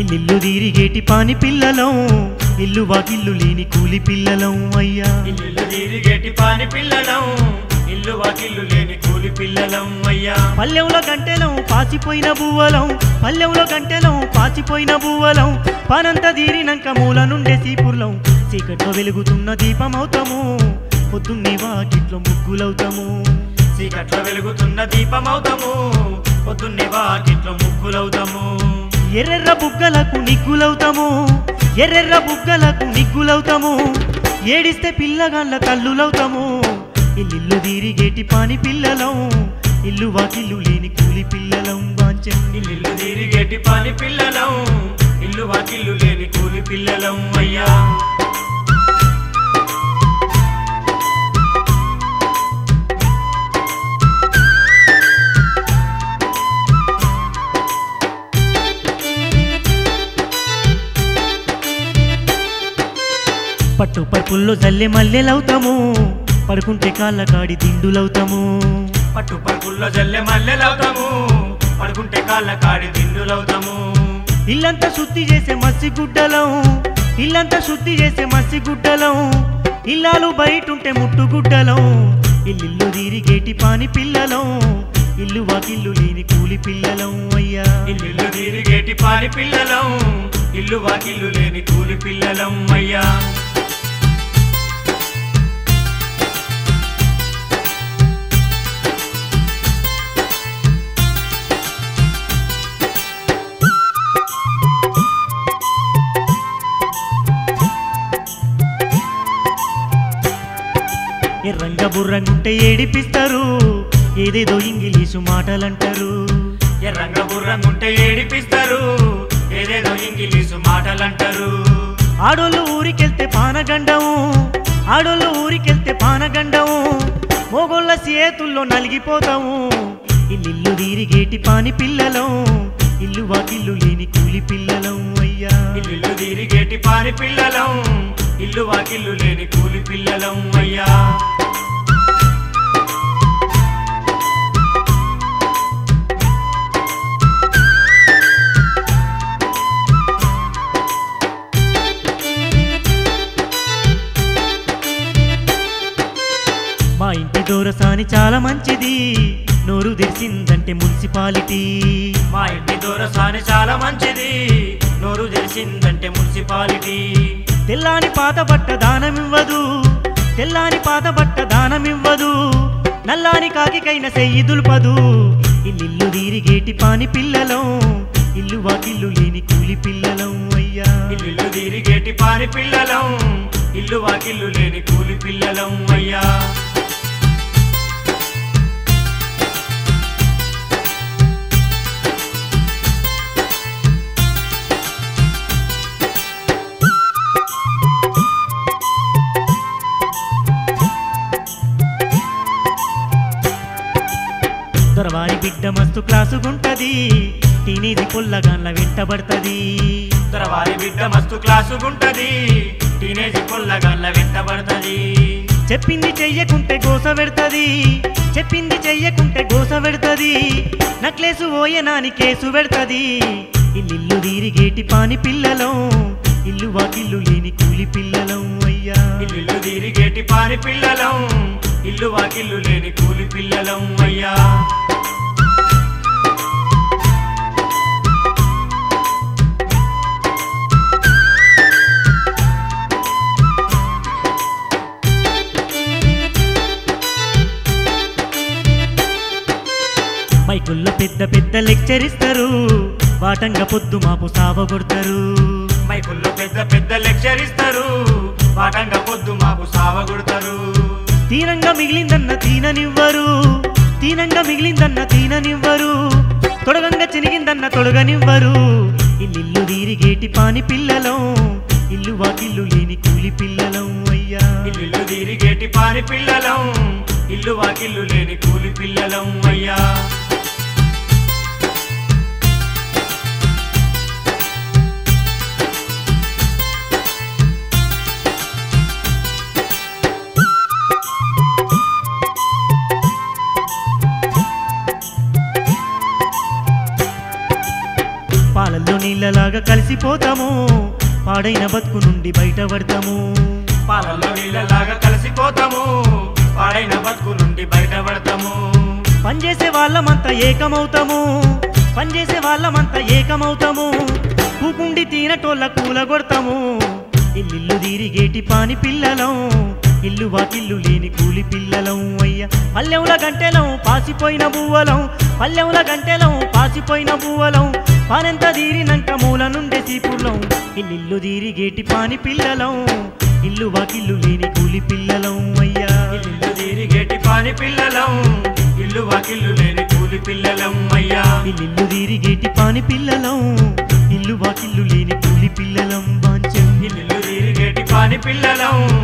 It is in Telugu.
ఇల్లు తిరిగేటి పాని పిల్లలం ఇల్లు వాకిల్లు లేని కూలి పిల్లలం అయ్యా ఇల్లు తిరిగేటి పాని పిల్లలం ఇల్లు వాకిల్లు లేని కూలి పిల్లలం అయ్యా పల్లెంలో గంటెలం పాసిపోయిన బువ్వలం పల్లెంలో గంటెలం పాసిపోయిన బువ్వలం పనంత తీరినాక మూల నుండే సీపుర్లం చీకట్లో వెలుగుతున్న దీపమవుతాము పొద్దున్నే వాకిట్లో ముగ్గులవుతాము చీకట్లో వెలుగుతున్న దీపమవుతాము పొద్దున్నే వాకిట్లో ముగ్గులవుతాము ఎర్రెర్ర బుగ్గలకు నిగ్గులవుతాము ఎర్రెర్ర బుగ్గలకు నిగ్గులవుతాము ఏడిస్తే పిల్లగాళ్ళ తల్లులవుతాము ఇల్లు తిరిగేటి పాని పిల్లలం ఇల్లు వాకిల్లు లేని కూలి పిల్లలం వాంచం ఇల్లు తిరిగేటి పాని పిల్లలం ఇల్లు వాకిల్లు లేని కూలి పిల్లలం అయ్యా పట్టు పరుపుల్లో జల్లె మల్లెలవుతాము పడుకుంటే కాళ్ళ కాడి దిండులవుతాము పట్టు పరుపుల్లో జల్లె మల్లెలవుతాము పడుకుంటే కాళ్ళ కాడి దిండులవుతాము ఇల్లంతా శుద్ధి చేసే మసి గుడ్డలం ఇల్లంతా శుద్ధి చేసే మసి గుడ్డలం ఇల్లాలు బయటుంటే ముట్టుగుడ్డలం ఇల్లు తిరిగేటి పాని పిల్లలం ఇల్లు వాకిల్లు లేని కూలి పిల్లలం అయ్యా ఇల్లు తిరిగేటి పాని పిల్లలం ఇల్లు వాకిల్లు లేని కూలి పిల్లలం అయ్యా ఎర్రంగ బుర్రంగుంటే ఏడిపిస్తారు ఏదేదో ఇంగిలీషు మాటలంటారు ఎర్రంగ బుర్రంగుంటే ఏడిపిస్తారు ఏదేదో ఇంగిలీషు మాటలంటారు ఆడోళ్ళు ఊరికెళ్తే పానగండము ఆడోళ్ళు ఊరికెళ్తే పానగండము మోగోళ్ళ చేతుల్లో నలిగిపోతాము ఇల్లు తిరిగేటి పాని పిల్లలం ఇల్లు వాకిల్లు లేని కూలి పిల్లలం అయ్యా ఇల్లు తిరిగేటి పాని పిల్లలం ఇల్లు వాకిల్లు లేని కూలి పిల్లలం అయ్యా మా ఇంటి దూరసాని చాలా మంచిది నోరు తెరిసిందంటే మున్సిపాలిటీ మా ఇంటి దూరసాని చాలా మంచిది నోరు తెలిసిందంటే మున్సిపాలిటీ తెల్లాని పాత బట్ట దానమివ్వదు తెల్లాని పాత బట్ట దానమివ్వదు నల్లాని కాకికైన సెయ్యి దులుపదు ఇల్లు తిరిగేటి పాని పిల్లలం ఇల్లు వాకిల్లు లేని కూలి పిల్లలం అయ్యా ఇల్లు తిరిగేటి పాని పిల్లలం ఇల్లు వాకిల్లు లేని కూలి పిల్లలం అయ్యా దొరవారి బిడ్డ మస్తు క్లాసుగుంటది టీనేజీ పొల్లగాన్ల వెంటబడతది వారి బిడ్డ మస్తు క్లాసుగుంటది టీనేజ్ పొల్లగాళ్ళ వెంటబడతది చెప్పింది చెయ్యకుంటే గోస పెడతది చెప్పింది చెయ్యకుంటే గోస పెడతది నక్లేసు ఓయనాని కేసు పెడతది ఇల్లు తిరిగేటి పాని పిల్లలం ఇల్లు వాకిల్లు లేని కూలి పిల్లలం అయ్యా ఇల్లు తిరిగేటి పాని పిల్లలం ఇల్లు వాకిల్లు లేని కూలి పిల్లలం అయ్యా మైకుల్లో పెద్ద పెద్ద లెక్చర్ ఇస్తారు వాటంగా పొద్దు మాపు సావగొడతారు మైకుల్లో పెద్ద పెద్ద లెక్చర్ ఇస్తారు పాఠంగా పొద్దు మాకు సావగొడతారు తీనంగా మిగిలిందన్న తీననివ్వరు తీనంగా మిగిలిందన్న తీననివ్వరు తొడగంగా చినిగిందన్న తొడగనివ్వరు ఇల్లు తిరిగేటి పాని పిల్లలం ఇల్లు వాకిల్లు లేని కూలి పిల్లలం అయ్యా ఇల్లు తిరిగేటి పాని పిల్లలం ఇల్లు వాకిల్లు లేని కూలి పిల్లలం అయ్యా పాలల్లో నీళ్ళలాగా కలిసిపోతాము పాడైన బతుకు నుండి బయటపడతాము పాలల్లో నీళ్ళలాగా కలిసిపోతాము పాడైన బతుకు నుండి బయటపడతాము పనిచేసే వాళ్ళమంతా ఏకమవుతాము పనిచేసే వాళ్ళమంతా ఏకమవుతాము కూకుండి తీనటోళ్ళ కూలగొడతాము ఇల్లిల్లు తిరిగేటి పాని పిల్లలం ఇల్లు వాకిల్లు లేని కూలి పిల్లలం అయ్యా పల్లెముల గంటెలం పాసిపోయిన బువ్వలం పల్లెముల గంటెలం పాసిపోయిన బువ్వలం పానెంత తీరినంక మూల నుండే సీపులం ఇల్లిల్లు తిరిగేటి పాని పిల్లలం ఇల్లు వాకిల్లు లేని కూలి పిల్లలం అయ్యా ఇల్లు తిరిగేటి పాని పిల్లలం ఇల్లు వాకిల్లు లేని కూలి పిల్లలం అయ్యా ఇల్లు తిరిగేటి పాని పిల్లలం ఇల్లు వాకిల్లు లేని కూలి పిల్లలం వాంచం ఇల్లు తిరిగేటి పాని పిల్లలం